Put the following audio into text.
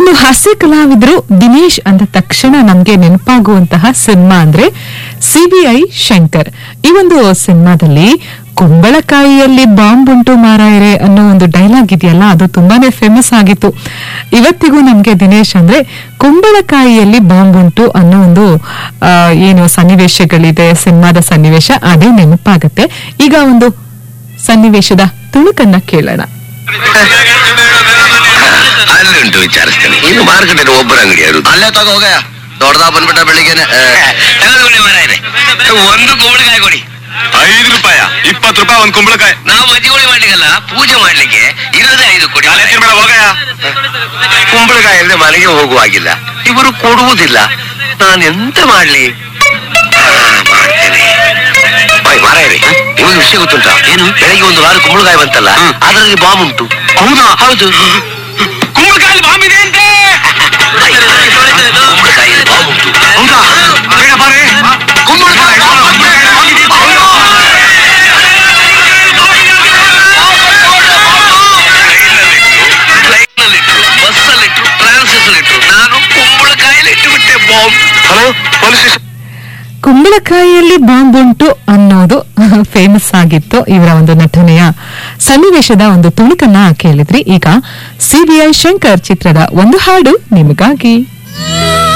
ಇನ್ನು ಹಾಸ್ಯ ಕಲಾವಿದರು ದಿನೇಶ್ ಅಂದ ತಕ್ಷಣ ನಮ್ಗೆ ನೆನಪಾಗುವಂತಹ ಸಿನಿಮಾ ಅಂದ್ರೆ ಸಿಬಿಐ ಶಂಕರ್ ಈ ಒಂದು ಸಿನಿಮಾದಲ್ಲಿ ಕುಂಬಳಕಾಯಿಯಲ್ಲಿ ಬಾಂಬ್ ಉಂಟು ಮಾರಾಯರೆ ಅನ್ನೋ ಒಂದು ಡೈಲಾಗ್ ಇದೆಯಲ್ಲ ಅದು ತುಂಬಾನೇ ಫೇಮಸ್ ಆಗಿತ್ತು ಇವತ್ತಿಗೂ ನಮ್ಗೆ ದಿನೇಶ್ ಅಂದ್ರೆ ಕುಂಬಳಕಾಯಿಯಲ್ಲಿ ಬಾಂಬ್ ಉಂಟು ಅನ್ನೋ ಒಂದು ಆ, ಏನು ಸನ್ನಿವೇಶಗಳಿದೆ ಸಿನಿಮಾದ ಸನ್ನಿವೇಶ ಅದೇ ನೆನಪಾಗತ್ತೆ ಈಗ ಒಂದು ಸನ್ನಿವೇಶದ ತುಣುಕನ್ನ ಕೇಳೋಣ ಅಲ್ಲುಂಟು ವಿಚಾರಿಸ್ತೇನೆ ಇನ್ನು ಮಾರುಕಟ್ಟೆ ಒಬ್ಬರ ಅಂಗಡಿ ಯಾರು ಅಲ್ಲೇ ತಗೋ ಹೋಗ ದೊಡ್ಡದ ಬಂದ್ಬಿಟ್ಟ ಬೆಳಿಗ್ಗೆನೆ ಒಂದು ಕುಂಬಳಕಾಯಿ ಕೊಡಿ ಐದು ರೂಪಾಯ ಇಪ್ಪತ್ತು ರೂಪಾಯಿ ಒಂದ್ ಕುಂಬಳಕಾಯಿ ನಾವು ಮಜ್ಜಿಗೋಳಿ ಮಾಡ್ಲಿಕ್ಕಲ್ಲ ಪೂಜೆ ಮಾಡ್ಲಿಕ್ಕೆ ಇರೋದೇ ಐದು ಕೊಡಿ ತಲೆ ತಿರ್ಬೇಡ ಹೋಗಯ್ಯ ಕುಂಬಳಕಾಯಿ ಅಂದ್ರೆ ಮನೆಗೆ ಹೋಗುವಾಗಿಲ್ಲ ಇವರು ಕೊಡುವುದಿಲ್ಲ ನಾನು ಎಂತ ಮಾಡ್ಲಿ ಆ, ಮಾಡ್ತೇನೆ ಬಾಯ್ ಮಾರಾಯರಿ ನಿಮಗೆ ವಿಷಯ ಗೊತ್ತುಂಟಾ ಏನು ಬೆಳಿಗ್ಗೆ ಒಂದು ಲಾರಿ ಕುಂಬಳಕಾಯಿ ಬಂತಲ್ಲ ಅದರಲ್ಲಿ ಬಾಂಬ್ ಉಂಟು ಹೌದಾ ಹೌದು ಕುಂಬಳಕಾಯಿ ಬಾಂಬ್ ಇದೆ ಅಂತೆ ಕುಂಬಳಕಾಯಿ ಬಾಂಬ್ ಉಂಟು ಹೌದಾ ಬೇಗ ಬಾರೆ ಕುಂಬಳಕಾಯಿ ಫ್ಲೈಟ್ನಲ್ಲಿಟ್ರು ಬಸ್ಸಲ್ಲಿಟ್ರು ಟ್ರಾನ್ಸಿಟ್ರು ನಾನು ಕುಂಬಳಕಾಯಲ್ಲಿ ಇಟ್ಟು ಬಿಟ್ಟೆ ಬಾಂಬ್ ಹಲೋ ಪೊಲೀಸ್ ಸ್ಟೇಷನ್ ಕುಂಬಳಕಾಯಿಯಲ್ಲಿ ಬಾಂಬ್ ಉಂಟು ಅನ್ನೋದು ಫೇಮಸ್ ಆಗಿತ್ತು ಇವರ ಒಂದು ನಟನೆಯ ಸನ್ನಿವೇಶದ ಒಂದು ತುಣುಕನ್ನ ಕೇಳಿದ್ರಿ ಈಗ ಸಿಬಿಐ ಶಂಕರ್ ಚಿತ್ರದ ಒಂದು ಹಾಡು ನಿಮಗಾಗಿ